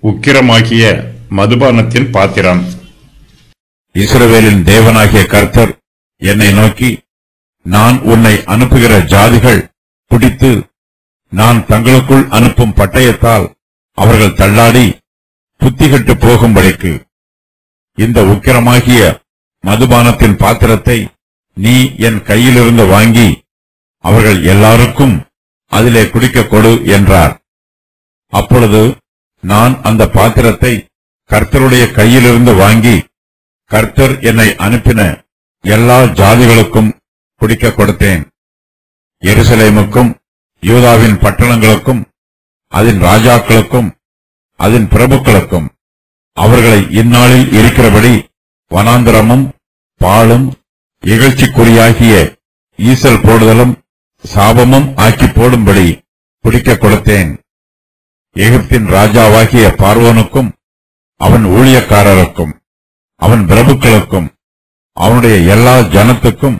உக்கிரமாகிய மதுபானத்தின் பாத்திரம் இஸ்ரவேலின் தேவனாகிய கர்த்தர் என்னை நோக்கி நான் உன்னை அனுப்புகிற ஜாதிகள் குடித்து நான் தங்களுக்குள் அனுப்பும் பட்டயத்தால் அவர்கள் தள்ளாடி புத்திகட்டு போகும்படிக்கு இந்த உக்கிரமாகிய மதுபானத்தின் பாத்திரத்தை நீ என் கையிலிருந்து வாங்கி அவர்கள் எல்லாருக்கும் அதிலே குடிக்க கொடு என்றார் அப்பொழுது நான் அந்த பாத்திரத்தை கர்த்தருடைய கையிலிருந்து வாங்கி கர்த்தர் என்னை அனுப்பின எல்லா ஜாதிகளுக்கும் குடிக்க கொடுத்தேன் எருசலேமுக்கும் யூதாவின் பட்டணங்களுக்கும் அதன் ராஜாக்களுக்கும் அதன் பிரபுக்களுக்கும் அவர்களை இந்நாளில் இருக்கிறபடி வனாந்தரமும் பாலும் இகழ்ச்சிக்குறியாகிய ஈசல் போடுதலும் சாபமும் ஆக்கி போடும்படி குடிக்க கொடுத்தேன் எகிப்தின் ராஜாவாகிய பார்வோனுக்கும் அவன் ஊழியக்காரருக்கும் அவன் பிரபுக்களுக்கும் அவனுடைய எல்லா ஜனத்துக்கும்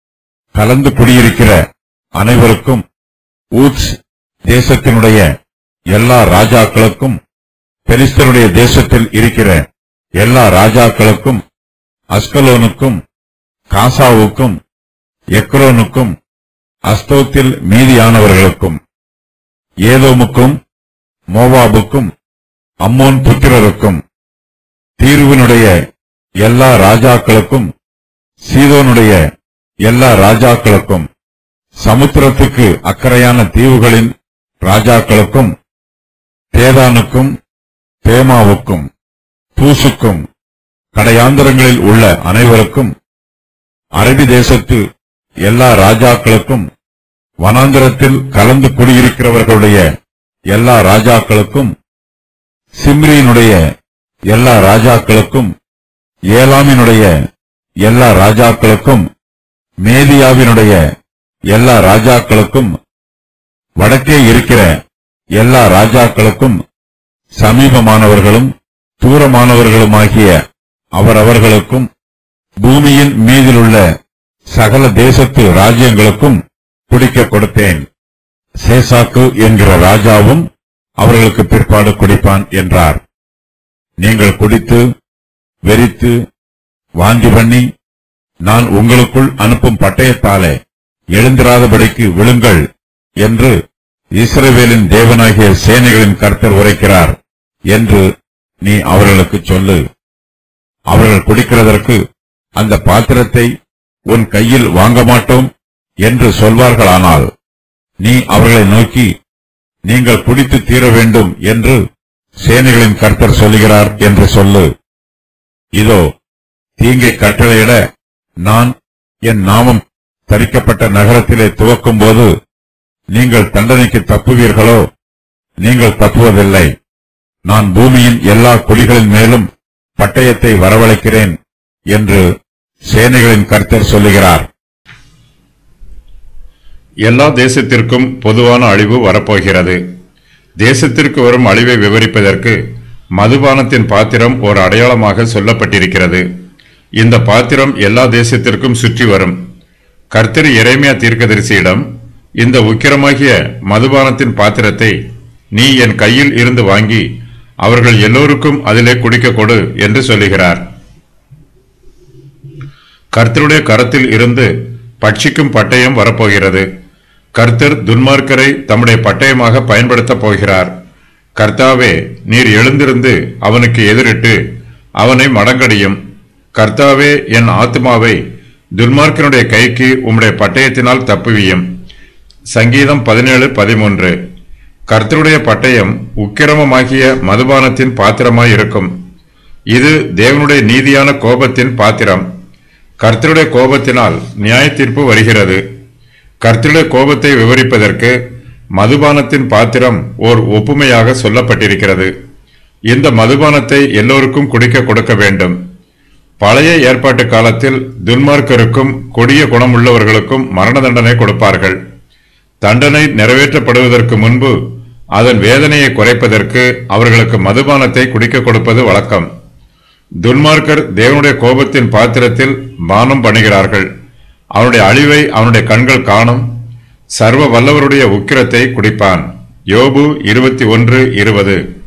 கலந்து குடியிருக்கிற அனைவருக்கும் ஊத்ஸ் தேசத்தினுடைய எல்லா ராஜாக்களுக்கும் பெலிஸ்தருடைய தேசத்தில் இருக்கிற எல்லா ராஜாக்களுக்கும் அஸ்கலோனுக்கும் காசாவுக்கும் எக்ரோனுக்கும் அஸ்தோத்தில் மீதியானவர்களுக்கும் ஏதோமுக்கும் மோவாபுக்கும் அம்மோன் புத்திரருக்கும் தீர்வினுடைய எல்லா ராஜாக்களுக்கும் சீதோனுடைய எல்லா ராஜாக்களுக்கும் சமுத்திரத்துக்கு அக்கறையான தீவுகளின் ராஜாக்களுக்கும் தேதானுக்கும் தேமாவுக்கும் பூசுக்கும் கடையாந்தரங்களில் உள்ள அனைவருக்கும் அரபி தேசத்து எல்லா ராஜாக்களுக்கும் வனாந்தரத்தில் கலந்து குடியிருக்கிறவர்களுடைய எல்லா ராஜாக்களுக்கும் சிம்ரியினுடைய எல்லா ராஜாக்களுக்கும் ஏலாமினுடைய எல்லா ராஜாக்களுக்கும் மேதியாவினுடைய எல்லா ராஜாக்களுக்கும் வடக்கே இருக்கிற எல்லா ராஜாக்களுக்கும் சமீபமானவர்களும் தூரமானவர்களுமாகிய அவரவர்களுக்கும் பூமியின் மீதிலுள்ள சகல தேசத்து ராஜ்யங்களுக்கும் குடிக்க கொடுத்தேன் சேசாக்கு என்கிற ராஜாவும் அவர்களுக்கு பிற்பாடு குடிப்பான் என்றார் நீங்கள் குடித்து வெறித்து வாந்தி பண்ணி நான் உங்களுக்குள் அனுப்பும் பட்டயத்தாலே எழுந்திராதபடிக்கு விழுங்கள் என்று இஸ்ரவேலின் தேவனாகிய சேனைகளின் கர்த்தர் உரைக்கிறார் என்று நீ அவர்களுக்கு சொல்லு அவர்கள் குடிக்கிறதற்கு அந்த பாத்திரத்தை உன் கையில் வாங்க மாட்டோம் என்று சொல்வார்களானால் நீ அவர்களை நோக்கி நீங்கள் குடித்து தீர வேண்டும் என்று சேனைகளின் கர்த்தர் சொல்லுகிறார் என்று சொல்லு இதோ தீங்கை கட்டளையிட நான் என் நாமம் தரிக்கப்பட்ட நகரத்திலே துவக்கும்போது நீங்கள் தண்டனைக்கு தப்புவீர்களோ நீங்கள் தப்புவதில்லை நான் பூமியின் எல்லா குடிகளின் மேலும் பட்டயத்தை வரவழைக்கிறேன் என்று சேனைகளின் கர்த்தர் சொல்லுகிறார் எல்லா தேசத்திற்கும் பொதுவான அழிவு வரப்போகிறது தேசத்திற்கு வரும் அழிவை விவரிப்பதற்கு மதுபானத்தின் பாத்திரம் ஒரு அடையாளமாக சொல்லப்பட்டிருக்கிறது இந்த பாத்திரம் எல்லா தேசத்திற்கும் சுற்றி வரும் கர்த்தர் எரேமியா தீர்க்கதரிசியிடம் இந்த உக்கிரமாகிய மதுபானத்தின் பாத்திரத்தை நீ என் கையில் இருந்து வாங்கி அவர்கள் எல்லோருக்கும் அதிலே குடிக்க கொடு என்று சொல்லுகிறார் கர்த்தருடைய கரத்தில் இருந்து பட்சிக்கும் பட்டயம் வரப்போகிறது கர்த்தர் துன்மார்க்கரை தம்முடைய பட்டயமாக பயன்படுத்தப் போகிறார் கர்த்தாவே நீர் எழுந்திருந்து அவனுக்கு எதிரிட்டு அவனை மடங்கடியும் கர்த்தாவே என் ஆத்மாவை துன்மார்க்கனுடைய கைக்கு உம்முடைய பட்டயத்தினால் தப்புவியும் சங்கீதம் பதினேழு பதிமூன்று கர்த்தருடைய பட்டயம் உக்கிரமமாகிய மதுபானத்தின் பாத்திரமாய் இருக்கும் இது தேவனுடைய நீதியான கோபத்தின் பாத்திரம் கர்த்தருடைய கோபத்தினால் நியாய தீர்ப்பு வருகிறது கர்த்தருடைய கோபத்தை விவரிப்பதற்கு மதுபானத்தின் பாத்திரம் ஓர் ஒப்புமையாக சொல்லப்பட்டிருக்கிறது இந்த மதுபானத்தை எல்லோருக்கும் குடிக்க கொடுக்க வேண்டும் பழைய ஏற்பாட்டு காலத்தில் துன்மார்க்கருக்கும் கொடிய குணமுள்ளவர்களுக்கும் மரண தண்டனை கொடுப்பார்கள் தண்டனை நிறைவேற்றப்படுவதற்கு முன்பு அதன் வேதனையை குறைப்பதற்கு அவர்களுக்கு மதுபானத்தை குடிக்க கொடுப்பது வழக்கம் துன்மார்க்கர் தேவனுடைய கோபத்தின் பாத்திரத்தில் பானம் பண்ணுகிறார்கள் அவனுடைய அழிவை அவனுடைய கண்கள் காணும் சர்வ வல்லவருடைய உக்கிரத்தை குடிப்பான் யோபு இருபத்தி ஒன்று இருபது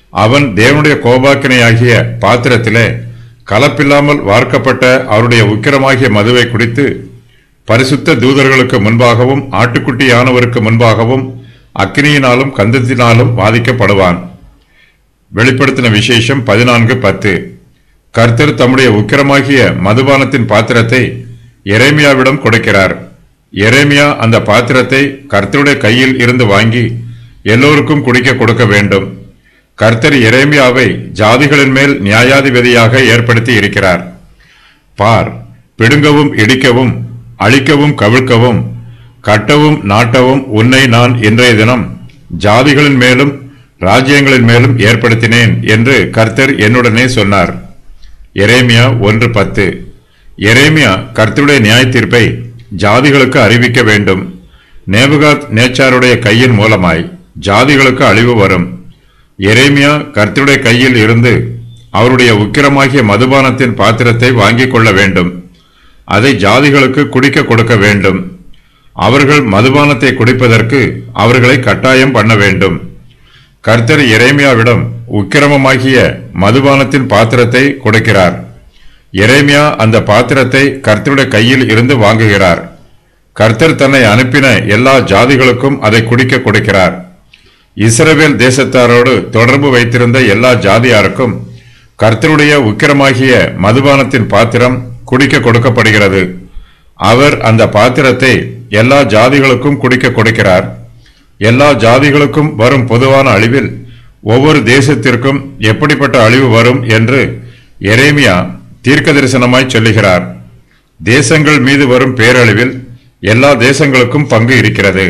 அவன் தேவனுடைய கோபாக்கினையாகிய பாத்திரத்திலே கலப்பில்லாமல் வார்க்கப்பட்ட அவருடைய உக்கிரமாகிய மதுவை குடித்து பரிசுத்த தூதர்களுக்கு முன்பாகவும் ஆட்டுக்குட்டியானவருக்கு முன்பாகவும் அக்கினியினாலும் கந்தத்தினாலும் வாதிக்கப்படுவான் வெளிப்படுத்தின விசேஷம் பதினான்கு பத்து கர்த்தர் தம்முடைய உக்கிரமாகிய மதுபானத்தின் பாத்திரத்தை எரேமியாவிடம் கொடுக்கிறார் எரேமியா அந்த பாத்திரத்தை கர்த்தருடைய கையில் இருந்து வாங்கி எல்லோருக்கும் குடிக்க கொடுக்க வேண்டும் கர்த்தர் எரேமியாவை ஜாதிகளின் மேல் நியாயாதிபதியாக ஏற்படுத்தி இருக்கிறார் பார் பிடுங்கவும் இடிக்கவும் அழிக்கவும் கவிழ்க்கவும் கட்டவும் நாட்டவும் உன்னை நான் இன்றைய தினம் ஜாதிகளின் மேலும் ராஜ்யங்களின் மேலும் ஏற்படுத்தினேன் என்று கர்த்தர் என்னுடனே சொன்னார் எரேமியா ஒன்று பத்து எரேமியா கர்த்தருடைய நியாய தீர்ப்பை ஜாதிகளுக்கு அறிவிக்க வேண்டும் நேபுகாத் நேச்சாருடைய கையின் மூலமாய் ஜாதிகளுக்கு அழிவு வரும் எரேமியா கர்த்தருடைய கையில் இருந்து அவருடைய உக்கிரமாகிய மதுபானத்தின் பாத்திரத்தை வாங்கிக் கொள்ள வேண்டும் அதை ஜாதிகளுக்கு குடிக்க கொடுக்க வேண்டும் அவர்கள் மதுபானத்தை குடிப்பதற்கு அவர்களை கட்டாயம் பண்ண வேண்டும் கர்த்தர் எரேமியாவிடம் உக்கிரமமாகிய மதுபானத்தின் பாத்திரத்தை கொடுக்கிறார் எரேமியா அந்த பாத்திரத்தை கர்த்தருடைய கையில் இருந்து வாங்குகிறார் கர்த்தர் தன்னை அனுப்பின எல்லா ஜாதிகளுக்கும் அதை குடிக்க கொடுக்கிறார் இஸ்ரவேல் தேசத்தாரோடு தொடர்பு வைத்திருந்த எல்லா ஜாதியாருக்கும் கர்த்தருடைய உக்கிரமாகிய மதுபானத்தின் பாத்திரம் குடிக்க கொடுக்கப்படுகிறது அவர் அந்த பாத்திரத்தை எல்லா ஜாதிகளுக்கும் குடிக்க கொடுக்கிறார் எல்லா ஜாதிகளுக்கும் வரும் பொதுவான அழிவில் ஒவ்வொரு தேசத்திற்கும் எப்படிப்பட்ட அழிவு வரும் என்று எரேமியா தீர்க்க தரிசனமாய் சொல்லுகிறார் தேசங்கள் மீது வரும் பேரழிவில் எல்லா தேசங்களுக்கும் பங்கு இருக்கிறது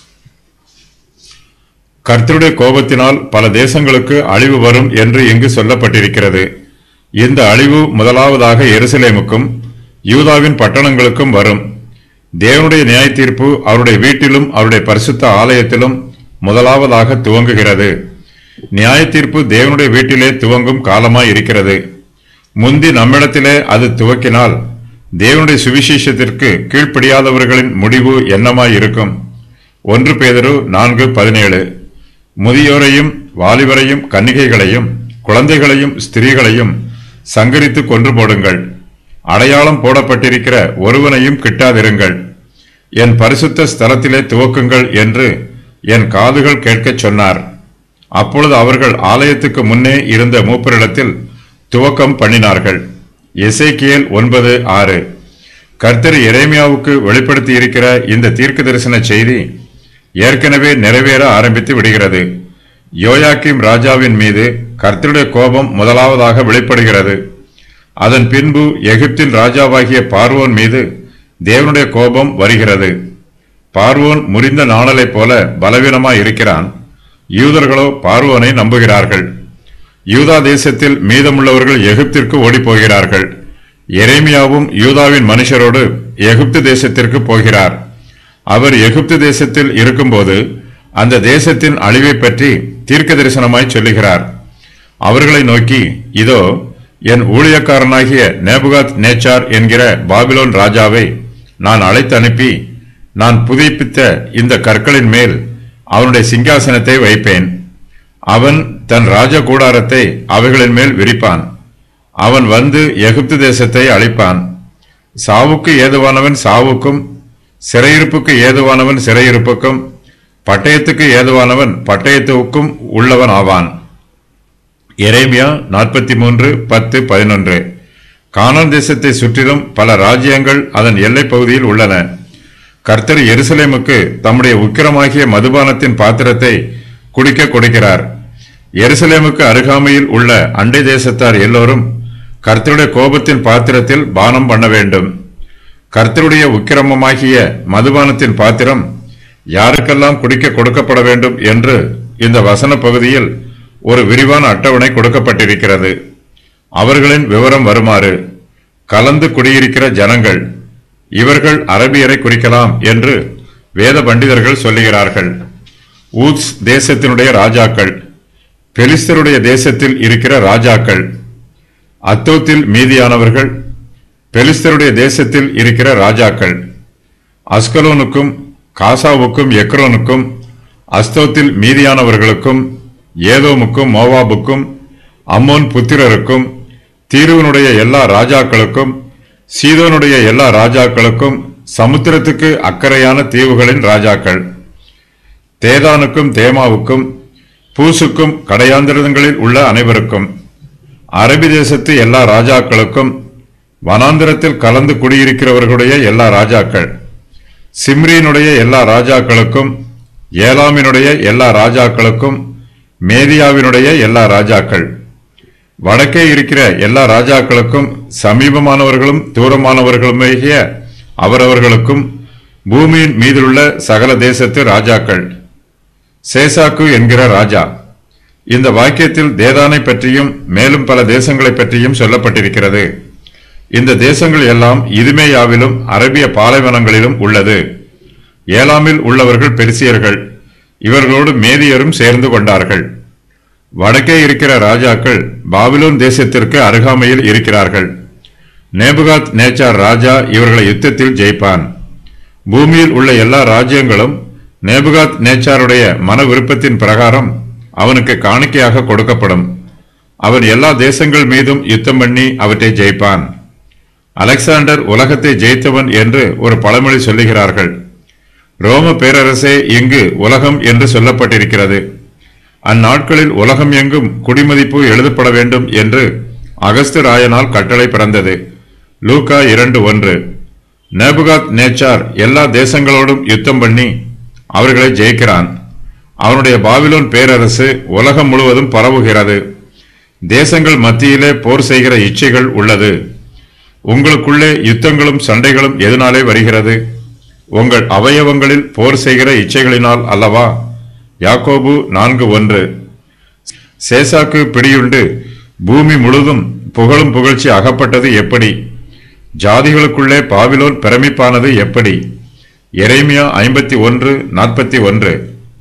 கர்த்தருடைய கோபத்தினால் பல தேசங்களுக்கு அழிவு வரும் என்று இங்கு சொல்லப்பட்டிருக்கிறது இந்த அழிவு முதலாவதாக எருசலேமுக்கும் யூதாவின் பட்டணங்களுக்கும் வரும் தேவனுடைய நியாய தீர்ப்பு அவருடைய வீட்டிலும் அவருடைய பரிசுத்த ஆலயத்திலும் முதலாவதாக துவங்குகிறது நியாய தீர்ப்பு தேவனுடைய வீட்டிலே துவங்கும் காலமாய் இருக்கிறது முந்தி நம்மிடத்திலே அது துவக்கினால் தேவனுடைய சுவிசேஷத்திற்கு கீழ்ப்படியாதவர்களின் முடிவு என்னமாய் இருக்கும் ஒன்று பேதரு நான்கு பதினேழு முதியோரையும் வாலிபரையும் கன்னிகைகளையும் குழந்தைகளையும் ஸ்திரீகளையும் சங்கரித்து கொன்று போடுங்கள் அடையாளம் போடப்பட்டிருக்கிற ஒருவனையும் கிட்டாதிருங்கள் என் பரிசுத்த ஸ்தலத்திலே துவக்குங்கள் என்று என் காதுகள் கேட்கச் சொன்னார் அப்பொழுது அவர்கள் ஆலயத்துக்கு முன்னே இருந்த மூப்பரிடத்தில் துவக்கம் பண்ணினார்கள் எசேக்கியேல் ஒன்பது ஆறு கர்த்தர் எரேமியாவுக்கு வெளிப்படுத்தி இருக்கிற இந்த தீர்க்க தரிசன செய்தி ஏற்கனவே நிறைவேற ஆரம்பித்து விடுகிறது யோயாக்கிம் ராஜாவின் மீது கர்த்தருடைய கோபம் முதலாவதாக வெளிப்படுகிறது அதன் பின்பு எகிப்தின் ராஜாவாகிய பார்வோன் மீது தேவனுடைய கோபம் வருகிறது பார்வோன் முறிந்த நாணலைப் போல பலவீனமாய் இருக்கிறான் யூதர்களோ பார்வோனை நம்புகிறார்கள் யூதா தேசத்தில் மீதமுள்ளவர்கள் எகிப்திற்கு ஓடிப் போகிறார்கள் எரேமியாவும் யூதாவின் மனுஷரோடு எகிப்து தேசத்திற்கு போகிறார் அவர் எகிப்து தேசத்தில் இருக்கும்போது அந்த தேசத்தின் அழிவை பற்றி தீர்க்க தரிசனமாய் சொல்லுகிறார் அவர்களை நோக்கி இதோ என் ஊழியக்காரனாகிய நேபுகாத் நேச்சார் என்கிற பாபிலோன் ராஜாவை நான் அழைத்து அனுப்பி நான் புதுப்பித்த இந்த கற்களின் மேல் அவனுடைய சிங்காசனத்தை வைப்பேன் அவன் தன் ராஜ கூடாரத்தை அவைகளின் மேல் விரிப்பான் அவன் வந்து எகிப்து தேசத்தை அழிப்பான் சாவுக்கு ஏதுவானவன் சாவுக்கும் சிறையிருப்புக்கு ஏதுவானவன் சிறையிருப்புக்கும் பட்டயத்துக்கு ஏதுவானவன் பட்டயத்துக்கும் உள்ளவன் ஆவான் எரேமியா நாற்பத்தி மூன்று பத்து பதினொன்று கானான் தேசத்தை சுற்றிலும் பல ராஜ்யங்கள் அதன் எல்லைப் பகுதியில் உள்ளன கர்த்தர் எருசலேமுக்கு தம்முடைய உக்கிரமாகிய மதுபானத்தின் பாத்திரத்தை குடிக்க கொடுக்கிறார் எருசலேமுக்கு அருகாமையில் உள்ள அண்டை தேசத்தார் எல்லோரும் கர்த்தருடைய கோபத்தின் பாத்திரத்தில் பானம் பண்ண வேண்டும் கர்த்தருடைய உக்கிரமமாகிய மதுபானத்தின் பாத்திரம் யாருக்கெல்லாம் குடிக்க கொடுக்கப்பட வேண்டும் என்று இந்த வசன பகுதியில் ஒரு விரிவான அட்டவணை கொடுக்கப்பட்டிருக்கிறது அவர்களின் விவரம் வருமாறு கலந்து குடியிருக்கிற ஜனங்கள் இவர்கள் அரபியரை குறிக்கலாம் என்று வேத பண்டிதர்கள் சொல்லுகிறார்கள் ஊத்ஸ் தேசத்தினுடைய ராஜாக்கள் பெலிஸ்தருடைய தேசத்தில் இருக்கிற ராஜாக்கள் அத்தோத்தில் மீதியானவர்கள் பெலிஸ்தருடைய தேசத்தில் இருக்கிற ராஜாக்கள் அஸ்கலோனுக்கும் காசாவுக்கும் எக்ரோனுக்கும் அஸ்தோத்தில் மீதியானவர்களுக்கும் ஏதோமுக்கும் மோவாபுக்கும் அம்மோன் புத்திரருக்கும் தீருவனுடைய எல்லா ராஜாக்களுக்கும் சீதோனுடைய எல்லா ராஜாக்களுக்கும் சமுத்திரத்துக்கு அக்கறையான தீவுகளின் ராஜாக்கள் தேதானுக்கும் தேமாவுக்கும் பூசுக்கும் கடையாந்திரங்களில் உள்ள அனைவருக்கும் அரபி தேசத்து எல்லா ராஜாக்களுக்கும் வனாந்திரத்தில் கலந்து குடியிருக்கிறவர்களுடைய எல்லா ராஜாக்கள் சிம்ரீனுடைய எல்லா ராஜாக்களுக்கும் ஏலாமினுடைய எல்லா ராஜாக்களுக்கும் மேதியாவினுடைய எல்லா ராஜாக்கள் வடக்கே இருக்கிற எல்லா ராஜாக்களுக்கும் சமீபமானவர்களும் தூரமானவர்களுமாகிய அவரவர்களுக்கும் பூமியின் மீதுள்ள சகல தேசத்து ராஜாக்கள் சேசாக்கு என்கிற ராஜா இந்த வாக்கியத்தில் தேதானை பற்றியும் மேலும் பல தேசங்களை பற்றியும் சொல்லப்பட்டிருக்கிறது இந்த தேசங்கள் எல்லாம் இதுமேயாவிலும் அரபிய பாலைவனங்களிலும் உள்ளது ஏலாமில் உள்ளவர்கள் பெருசியர்கள் இவர்களோடு மேதியரும் சேர்ந்து கொண்டார்கள் வடக்கே இருக்கிற ராஜாக்கள் பாபிலோன் தேசத்திற்கு அருகாமையில் இருக்கிறார்கள் நேபுகாத் நேச்சார் ராஜா இவர்களை யுத்தத்தில் ஜெயிப்பான் பூமியில் உள்ள எல்லா ராஜ்யங்களும் நேபுகாத் நேச்சாருடைய மன விருப்பத்தின் பிரகாரம் அவனுக்கு காணிக்கையாக கொடுக்கப்படும் அவன் எல்லா தேசங்கள் மீதும் யுத்தம் பண்ணி அவற்றை ஜெயிப்பான் அலெக்சாண்டர் உலகத்தை ஜெயித்தவன் என்று ஒரு பழமொழி சொல்லுகிறார்கள் ரோம பேரரசே இங்கு உலகம் என்று சொல்லப்பட்டிருக்கிறது அந்நாட்களில் உலகம் எங்கும் குடிமதிப்பு எழுதப்பட வேண்டும் என்று அகஸ்து ராயனால் கட்டளை பிறந்தது லூகா இரண்டு ஒன்று நேபுகாத் நேச்சார் எல்லா தேசங்களோடும் யுத்தம் பண்ணி அவர்களை ஜெயிக்கிறான் அவனுடைய பாபிலோன் பேரரசு உலகம் முழுவதும் பரவுகிறது தேசங்கள் மத்தியிலே போர் செய்கிற இச்சைகள் உள்ளது உங்களுக்குள்ளே யுத்தங்களும் சண்டைகளும் எதனாலே வருகிறது உங்கள் அவயவங்களில் போர் செய்கிற இச்சைகளினால் அல்லவா யாக்கோபு நான்கு ஒன்று சேசாக்கு பிடியுண்டு பூமி முழுதும் புகழும் புகழ்ச்சி அகப்பட்டது எப்படி ஜாதிகளுக்குள்ளே பாபிலோன் பிரமிப்பானது எப்படி எரேமியா ஐம்பத்தி ஒன்று நாற்பத்தி ஒன்று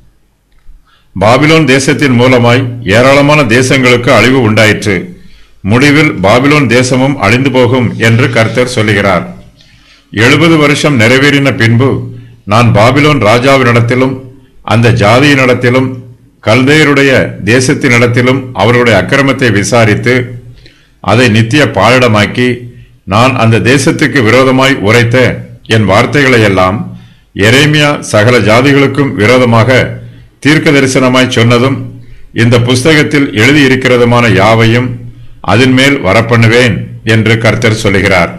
பாபிலோன் தேசத்தின் மூலமாய் ஏராளமான தேசங்களுக்கு அழிவு உண்டாயிற்று முடிவில் பாபிலோன் தேசமும் அழிந்து போகும் என்று கர்த்தர் சொல்லுகிறார் எழுபது வருஷம் நிறைவேறின பின்பு நான் பாபிலோன் ராஜாவினிடத்திலும் அந்த ஜாதியினிடத்திலும் கல்தேயருடைய தேசத்தினிடத்திலும் அவர்களுடைய அக்கிரமத்தை விசாரித்து அதை நித்திய பாழிடமாக்கி நான் அந்த தேசத்துக்கு விரோதமாய் உரைத்த என் வார்த்தைகளை எல்லாம் எரேமியா சகல ஜாதிகளுக்கும் விரோதமாக தீர்க்க தரிசனமாய் சொன்னதும் இந்த புஸ்தகத்தில் எழுதியிருக்கிறதுமான யாவையும் அதன் மேல் வரப்பண்ணுவேன் என்று கர்த்தர் சொல்லுகிறார்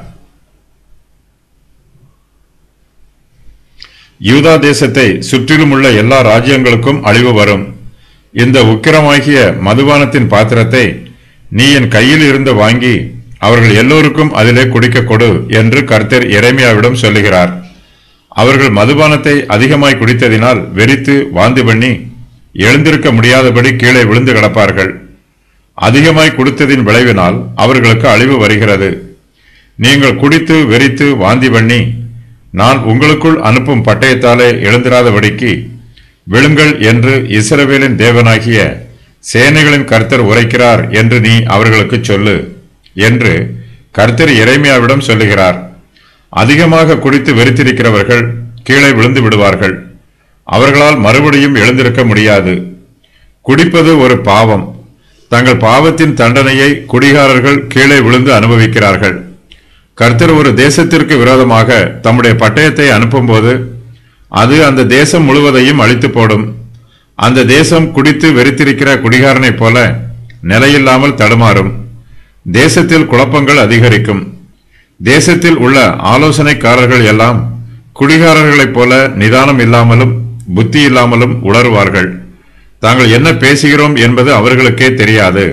யூதா தேசத்தை சுற்றிலும் உள்ள எல்லா ராஜ்யங்களுக்கும் அழிவு வரும் இந்த உக்கிரமாகிய மதுபானத்தின் பாத்திரத்தை நீ என் கையில் இருந்து வாங்கி அவர்கள் எல்லோருக்கும் அதிலே குடிக்க கொடு என்று கர்த்தர் எரேமியாவிடம் சொல்லுகிறார் அவர்கள் மதுபானத்தை அதிகமாய் குடித்ததினால் வெறித்து வாந்தி பண்ணி எழுந்திருக்க முடியாதபடி கீழே விழுந்து கிடப்பார்கள் அதிகமாய் குடித்ததின் விளைவினால் அவர்களுக்கு அழிவு வருகிறது நீங்கள் குடித்து வெறித்து வாந்தி பண்ணி நான் உங்களுக்குள் அனுப்பும் பட்டயத்தாலே எழுந்திராதபடிக்கு விழுங்கள் என்று இஸ்ரவேலின் தேவனாகிய சேனைகளின் கர்த்தர் உரைக்கிறார் என்று நீ அவர்களுக்கு சொல்லு என்று கர்த்தர் எரேமியாவிடம் சொல்லுகிறார் அதிகமாக குடித்து வெறித்திருக்கிறவர்கள் கீழே விழுந்து விடுவார்கள் அவர்களால் மறுபடியும் எழுந்திருக்க முடியாது குடிப்பது ஒரு பாவம் தங்கள் பாவத்தின் தண்டனையை குடிகாரர்கள் கீழே விழுந்து அனுபவிக்கிறார்கள் கர்த்தர் ஒரு தேசத்திற்கு விரோதமாக தம்முடைய பட்டயத்தை அனுப்பும்போது அது அந்த தேசம் முழுவதையும் அழித்து போடும் அந்த தேசம் குடித்து வெறித்திருக்கிற குடிகாரனைப் போல நிலையில்லாமல் தடுமாறும் தேசத்தில் குழப்பங்கள் அதிகரிக்கும் தேசத்தில் உள்ள ஆலோசனைக்காரர்கள் எல்லாம் குடிகாரர்களைப் போல நிதானம் இல்லாமலும் புத்தி இல்லாமலும் உளறுவார்கள் தாங்கள் என்ன பேசுகிறோம் என்பது அவர்களுக்கே தெரியாது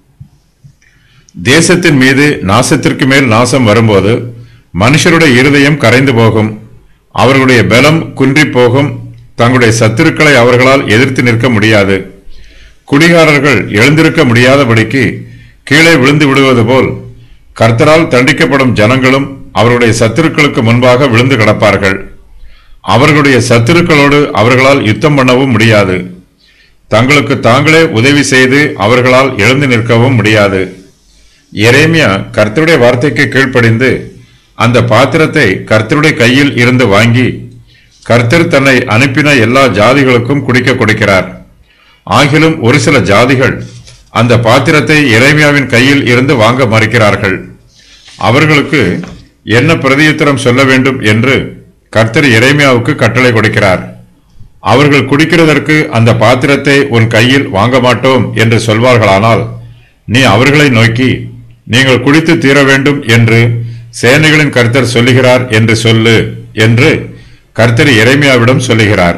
தேசத்தின் மீது நாசத்திற்கு மேல் நாசம் வரும்போது மனுஷருடைய இருதயம் கரைந்து போகும் அவர்களுடைய பலம் குன்றி போகும் தங்களுடைய சத்துருக்களை அவர்களால் எதிர்த்து நிற்க முடியாது குடிகாரர்கள் எழுந்திருக்க முடியாதபடிக்கு கீழே விழுந்து விடுவது போல் கர்த்தரால் தண்டிக்கப்படும் ஜனங்களும் அவர்களுடைய சத்துருக்களுக்கு முன்பாக விழுந்து கிடப்பார்கள் அவர்களுடைய சத்துருக்களோடு அவர்களால் யுத்தம் பண்ணவும் முடியாது தங்களுக்கு தாங்களே உதவி செய்து அவர்களால் எழுந்து நிற்கவும் முடியாது எரேமியா கர்த்தருடைய வார்த்தைக்கு கீழ்ப்படிந்து அந்த பாத்திரத்தை கர்த்தருடைய கையில் இருந்து வாங்கி கர்த்தர் தன்னை அனுப்பின எல்லா ஜாதிகளுக்கும் குடிக்க கொடுக்கிறார் ஆகிலும் ஒரு சில ஜாதிகள் அந்த பாத்திரத்தை எரேமியாவின் கையில் இருந்து வாங்க மறுக்கிறார்கள் அவர்களுக்கு என்ன பிரதியுத்தரம் சொல்ல வேண்டும் என்று கர்த்தர் எரேமியாவுக்கு கட்டளை கொடுக்கிறார் அவர்கள் குடிக்கிறதற்கு அந்த பாத்திரத்தை உன் கையில் வாங்க மாட்டோம் என்று சொல்வார்களானால் நீ அவர்களை நோக்கி நீங்கள் குடித்து தீர வேண்டும் என்று சேனைகளின் கர்த்தர் சொல்லுகிறார் என்று சொல்லு என்று கர்த்தர் எரேமியாவிடம் சொல்லுகிறார்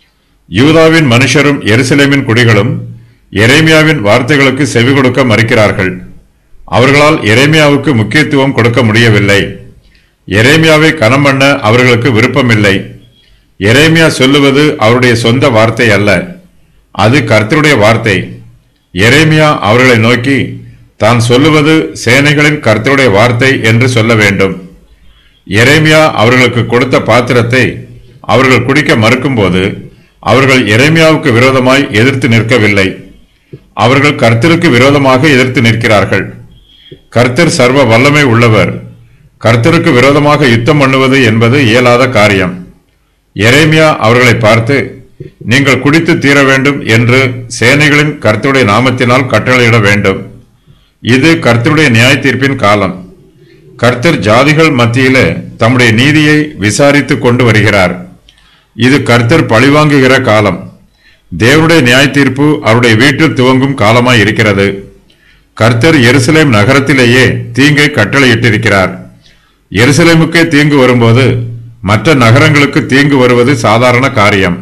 யூதாவின் மனுஷரும் எருசலேமின் குடிகளும் எரேமியாவின் வார்த்தைகளுக்கு செவி கொடுக்க மறுக்கிறார்கள் அவர்களால் எரேமியாவுக்கு முக்கியத்துவம் கொடுக்க முடியவில்லை எரேமியாவை கனம் பண்ண அவர்களுக்கு விருப்பமில்லை எரேமியா சொல்லுவது அவருடைய சொந்த வார்த்தை அல்ல அது கர்த்தருடைய வார்த்தை எரேமியா அவர்களை நோக்கி தான் சொல்லுவது சேனைகளின் கர்த்தருடைய வார்த்தை என்று சொல்ல வேண்டும் எரேமியா அவர்களுக்கு கொடுத்த பாத்திரத்தை அவர்கள் குடிக்க மறுக்கும்போது அவர்கள் எரேமியாவுக்கு விரோதமாய் எதிர்த்து நிற்கவில்லை அவர்கள் கர்த்தருக்கு விரோதமாக எதிர்த்து நிற்கிறார்கள் கர்த்தர் சர்வ வல்லமை உள்ளவர் கர்த்தருக்கு விரோதமாக யுத்தம் பண்ணுவது என்பது இயலாத காரியம் எரேமியா அவர்களை பார்த்து நீங்கள் குடித்து தீர வேண்டும் என்று சேனைகளின் கர்த்தருடைய நாமத்தினால் கட்டளையிட வேண்டும் இது கர்த்தருடைய நியாய தீர்ப்பின் காலம் கர்த்தர் ஜாதிகள் மத்தியிலே தம்முடைய நீதியை விசாரித்து கொண்டு வருகிறார் இது கர்த்தர் பழிவாங்குகிற காலம் தேவனுடைய நியாய தீர்ப்பு அவருடைய வீட்டில் துவங்கும் காலமாய் இருக்கிறது கர்த்தர் எருசலேம் நகரத்திலேயே தீங்கை கட்டளையிட்டிருக்கிறார் எருசலேமுக்கே தீங்கு வரும்போது மற்ற நகரங்களுக்கு தீங்கு வருவது சாதாரண காரியம்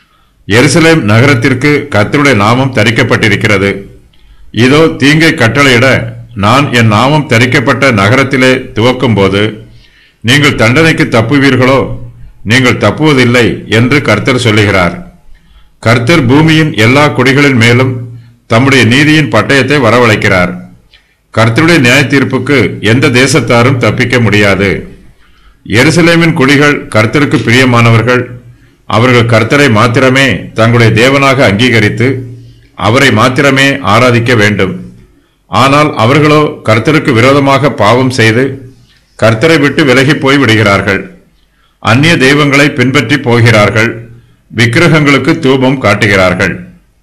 எருசலேம் நகரத்திற்கு கர்த்தருடைய நாமம் தரிக்கப்பட்டிருக்கிறது இதோ தீங்கை கட்டளையிட நான் என் நாமம் தரிக்கப்பட்ட நகரத்திலே துவக்கும்போது நீங்கள் தண்டனைக்கு தப்புவீர்களோ நீங்கள் தப்புவதில்லை என்று கர்த்தர் சொல்லுகிறார் கர்த்தர் பூமியின் எல்லா குடிகளின் மேலும் தம்முடைய நீதியின் பட்டயத்தை வரவழைக்கிறார் கர்த்தருடைய நியாய தீர்ப்புக்கு எந்த தேசத்தாரும் தப்பிக்க முடியாது எருசலேமின் குடிகள் கர்த்தருக்கு பிரியமானவர்கள் அவர்கள் கர்த்தரை மாத்திரமே தங்களுடைய தேவனாக அங்கீகரித்து அவரை மாத்திரமே ஆராதிக்க வேண்டும் ஆனால் அவர்களோ கர்த்தருக்கு விரோதமாக பாவம் செய்து கர்த்தரை விட்டு விலகி போய் விடுகிறார்கள் அந்நிய தெய்வங்களை பின்பற்றி போகிறார்கள் விக்கிரகங்களுக்கு தூபம் காட்டுகிறார்கள்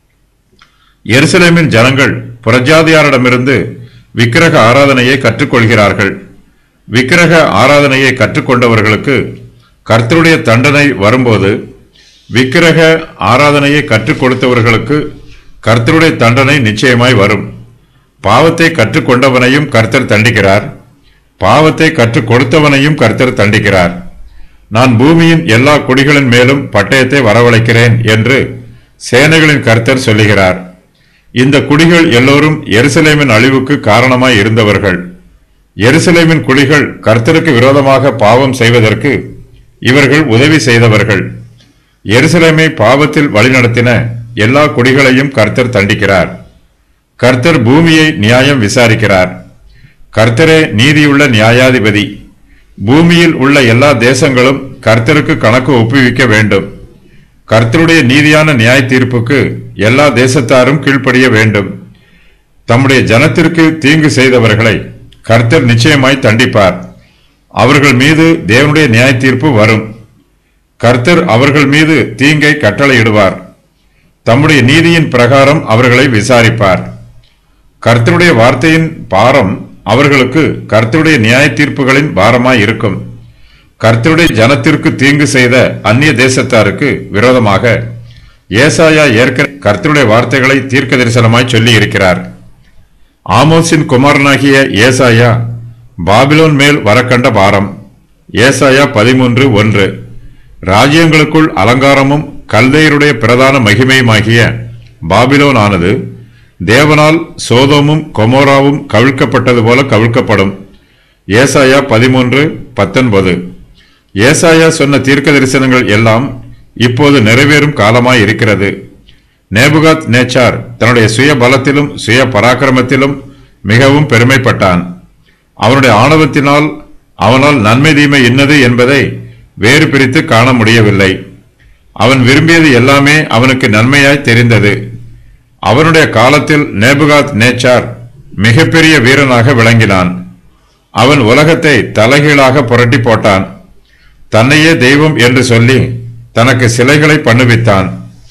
எருசலேமின் ஜனங்கள் புறஜாதியாரிடமிருந்து விக்கிரக ஆராதனையை கற்றுக்கொள்கிறார்கள் விக்கிரக ஆராதனையை கற்றுக்கொண்டவர்களுக்கு கர்த்தருடைய தண்டனை வரும்போது விக்கிரக ஆராதனையை கற்றுக் கொடுத்தவர்களுக்கு கர்த்தருடைய தண்டனை நிச்சயமாய் வரும் பாவத்தை கற்றுக்கொண்டவனையும் கர்த்தர் தண்டிக்கிறார் பாவத்தை கற்றுக் கொடுத்தவனையும் கர்த்தர் தண்டிக்கிறார் நான் பூமியின் எல்லா குடிகளின் மேலும் பட்டயத்தை வரவழைக்கிறேன் என்று சேனைகளின் கர்த்தர் சொல்லுகிறார் இந்த குடிகள் எல்லோரும் எருசலேமின் அழிவுக்கு காரணமாய் இருந்தவர்கள் எருசலேமின் குடிகள் கர்த்தருக்கு விரோதமாக பாவம் செய்வதற்கு இவர்கள் உதவி செய்தவர்கள் எருசலேமை பாவத்தில் வழிநடத்தின எல்லா குடிகளையும் கர்த்தர் தண்டிக்கிறார் கர்த்தர் பூமியை நியாயம் விசாரிக்கிறார் கர்த்தரே நீதியுள்ள நியாயாதிபதி பூமியில் உள்ள எல்லா தேசங்களும் கர்த்தருக்கு கணக்கு ஒப்புவிக்க வேண்டும் கர்த்தருடைய நீதியான நியாய தீர்ப்புக்கு எல்லா தேசத்தாரும் கீழ்ப்படிய வேண்டும் தம்முடைய ஜனத்திற்கு தீங்கு செய்தவர்களை கர்த்தர் நிச்சயமாய் தண்டிப்பார் அவர்கள் மீது தேவனுடைய நியாய தீர்ப்பு வரும் கர்த்தர் அவர்கள் மீது தீங்கை கட்டளையிடுவார் தம்முடைய நீதியின் பிரகாரம் அவர்களை விசாரிப்பார் கர்த்தருடைய வார்த்தையின் பாரம் அவர்களுக்கு கர்த்தருடைய நியாய தீர்ப்புகளின் பாரமாய் இருக்கும் கர்த்தருடைய ஜனத்திற்கு தீங்கு செய்த அந்நிய தேசத்தாருக்கு விரோதமாக ஏசாயா ஏற்க கர்த்தருடைய வார்த்தைகளை தீர்க்க தரிசனமாய் சொல்லி இருக்கிறார் ஆமோஸின் குமாரனாகிய ஏசாயா பாபிலோன் மேல் வரக்கண்ட பாரம் ஏசாயா பதிமூன்று ஒன்று ராஜ்யங்களுக்குள் அலங்காரமும் கல்தையருடைய பிரதான மகிமையுமாகிய பாபிலோன் ஆனது தேவனால் சோதோமும் கொமோராவும் கவிழ்க்கப்பட்டது போல கவிழ்க்கப்படும் ஏசாயா பதிமூன்று பத்தொன்பது ஏசாயா சொன்ன தீர்க்க தரிசனங்கள் எல்லாம் இப்போது நிறைவேறும் காலமாய் இருக்கிறது நேபுகாத் நேச்சார் தன்னுடைய சுய பலத்திலும் சுய பராக்கிரமத்திலும் மிகவும் பெருமைப்பட்டான் அவனுடைய ஆணவத்தினால் அவனால் நன்மை தீமை இன்னது என்பதை வேறு பிரித்து காண முடியவில்லை அவன் விரும்பியது எல்லாமே அவனுக்கு நன்மையாய் தெரிந்தது அவனுடைய காலத்தில் நேபுகாத் நேச்சார் மிகப்பெரிய வீரனாக விளங்கினான் அவன் உலகத்தை தலைகீழாக புரட்டி போட்டான் தன்னையே தெய்வம் என்று சொல்லி தனக்கு சிலைகளை பண்ணுவித்தான்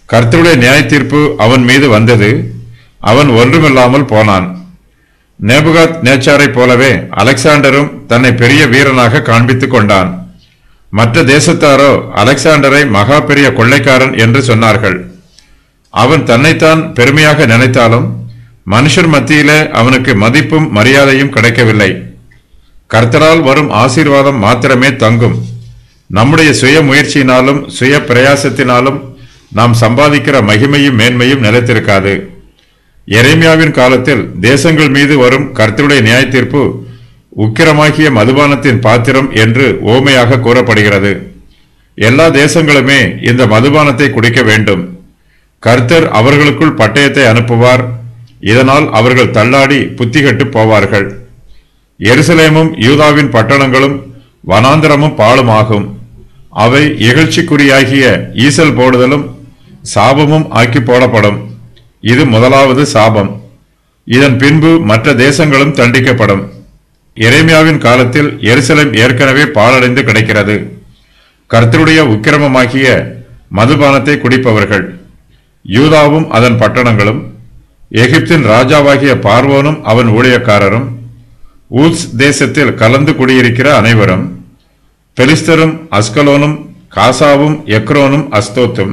கர்த்தருடைய நியாய தீர்ப்பு அவன் மீது வந்தது அவன் ஒன்றுமில்லாமல் போனான் நேபுகாத் நேச்சாரைப் போலவே அலெக்சாண்டரும் தன்னை பெரிய வீரனாக காண்பித்துக் கொண்டான் மற்ற தேசத்தாரோ அலெக்சாண்டரை மகா பெரிய கொள்ளைக்காரன் என்று சொன்னார்கள் அவன் தன்னைத்தான் பெருமையாக நினைத்தாலும் மனுஷர் மத்தியிலே அவனுக்கு மதிப்பும் மரியாதையும் கிடைக்கவில்லை கர்த்தரால் வரும் ஆசீர்வாதம் மாத்திரமே தங்கும் நம்முடைய சுய முயற்சியினாலும் சுய பிரயாசத்தினாலும் நாம் சம்பாதிக்கிற மகிமையும் மேன்மையும் நிலைத்திருக்காது எரேமியாவின் காலத்தில் தேசங்கள் மீது வரும் கர்த்தருடைய நியாய தீர்ப்பு உக்கிரமாகிய மதுபானத்தின் பாத்திரம் என்று ஓமையாக கூறப்படுகிறது எல்லா தேசங்களுமே இந்த மதுபானத்தை குடிக்க வேண்டும் கர்த்தர் அவர்களுக்குள் பட்டயத்தை அனுப்புவார் இதனால் அவர்கள் தள்ளாடி புத்திகட்டு போவார்கள் எருசலேமும் யூதாவின் பட்டணங்களும் வனாந்தரமும் பாழுமாகும் அவை இகழ்ச்சிக்குறியாகிய ஈசல் போடுதலும் சாபமும் ஆக்கி போடப்படும் இது முதலாவது சாபம் இதன் பின்பு மற்ற தேசங்களும் தண்டிக்கப்படும் எரேமியாவின் காலத்தில் எருசலேம் ஏற்கனவே பாழடைந்து கிடக்கிறது கர்த்தருடைய உக்கிரமமாகிய மதுபானத்தை குடிப்பவர்கள் யூதாவும் அதன் பட்டணங்களும் எகிப்தின் ராஜாவாகிய பார்வோனும் அவன் ஊழியக்காரரும் ஊத்ஸ் தேசத்தில் கலந்து குடியிருக்கிற அனைவரும் பெலிஸ்தரும் அஸ்கலோனும் காசாவும் எக்ரோனும் அஸ்தோத்தும்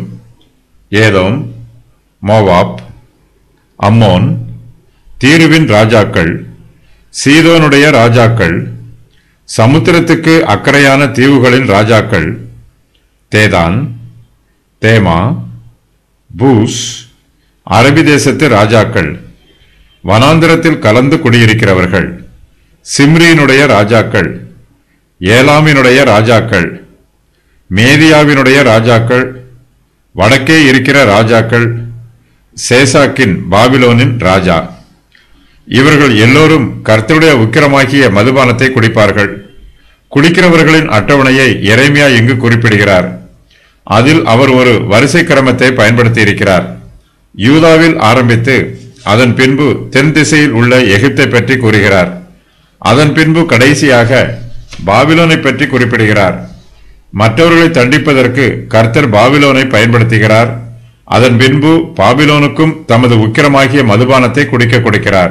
ஏதோம் மோவாப் அம்மோன் தீருவின் ராஜாக்கள் சீதோனுடைய ராஜாக்கள் சமுத்திரத்துக்கு அக்கறையான தீவுகளின் ராஜாக்கள் தேதான் தேமா பூஸ் அரபி தேசத்து ராஜாக்கள் வனாந்திரத்தில் கலந்து குடியிருக்கிறவர்கள் சிம்ரியினுடைய ராஜாக்கள் ஏலாமினுடைய ராஜாக்கள் மேதியாவினுடைய ராஜாக்கள் வடக்கே இருக்கிற ராஜாக்கள் சேசாக்கின் பாபிலோனின் ராஜா இவர்கள் எல்லோரும் கர்த்தருடைய உக்கிரமாகிய மதுபானத்தை குடிப்பார்கள் குடிக்கிறவர்களின் அட்டவணையை எரேமியா இங்கு குறிப்பிடுகிறார் அதில் அவர் ஒரு வரிசை கிரமத்தை பயன்படுத்தி இருக்கிறார் யூதாவில் ஆரம்பித்து அதன் பின்பு தென் திசையில் உள்ள எகிப்தை பற்றி கூறுகிறார் அதன் பின்பு கடைசியாக பாபிலோனை பற்றி குறிப்பிடுகிறார் மற்றவர்களை தண்டிப்பதற்கு கர்த்தர் பாபிலோனை பயன்படுத்துகிறார் அதன் பின்பு பாபிலோனுக்கும் தமது உக்கிரமாகிய மதுபானத்தை குடிக்க கொடுக்கிறார்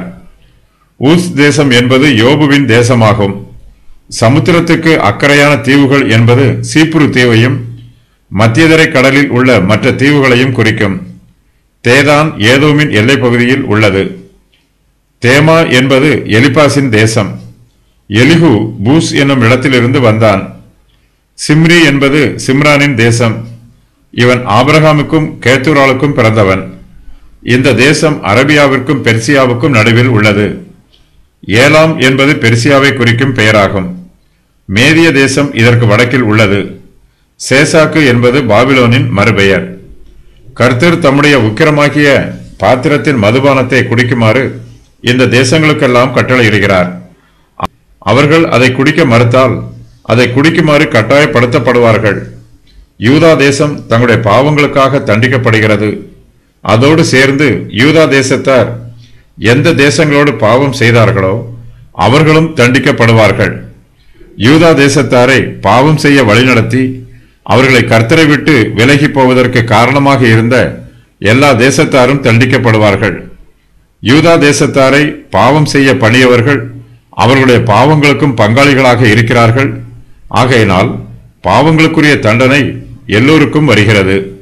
ஊஸ் தேசம் என்பது யோபுவின் தேசமாகும் சமுத்திரத்துக்கு அக்கறையான தீவுகள் என்பது சீப்புரு தீவையும் மத்தியதரை கடலில் உள்ள மற்ற தீவுகளையும் குறிக்கும் தேதான் ஏதோமின் எல்லைப் பகுதியில் உள்ளது தேமா என்பது எலிபாசின் தேசம் எலிஹு பூஸ் என்னும் இடத்திலிருந்து வந்தான் சிம்ரி என்பது சிம்ரானின் தேசம் இவன் ஆபிரகாமுக்கும் கேத்தூராளுக்கும் பிறந்தவன் இந்த தேசம் அரபியாவிற்கும் பெர்சியாவுக்கும் நடுவில் உள்ளது ஏலாம் என்பது பெர்சியாவை குறிக்கும் பெயராகும் மேதிய தேசம் இதற்கு வடக்கில் உள்ளது சேசாக்கு என்பது பாபிலோனின் மறுபெயர் கர்த்தர் தம்முடைய உக்கிரமாகிய பாத்திரத்தின் மதுபானத்தை குடிக்குமாறு இந்த தேசங்களுக்கெல்லாம் கட்டளையிடுகிறார் அவர்கள் அதை குடிக்க மறுத்தால் அதை குடிக்குமாறு கட்டாயப்படுத்தப்படுவார்கள் யூதா தேசம் தங்களுடைய பாவங்களுக்காக தண்டிக்கப்படுகிறது அதோடு சேர்ந்து யூதா தேசத்தார் எந்த தேசங்களோடு பாவம் செய்தார்களோ அவர்களும் தண்டிக்கப்படுவார்கள் யூதா தேசத்தாரை பாவம் செய்ய வழிநடத்தி அவர்களை கர்த்தரை விட்டு விலகி போவதற்கு காரணமாக இருந்த எல்லா தேசத்தாரும் தண்டிக்கப்படுவார்கள் யூதா தேசத்தாரை பாவம் செய்ய பணியவர்கள் அவர்களுடைய பாவங்களுக்கும் பங்காளிகளாக இருக்கிறார்கள் ஆகையினால் பாவங்களுக்குரிய தண்டனை எல்லோருக்கும் வருகிறது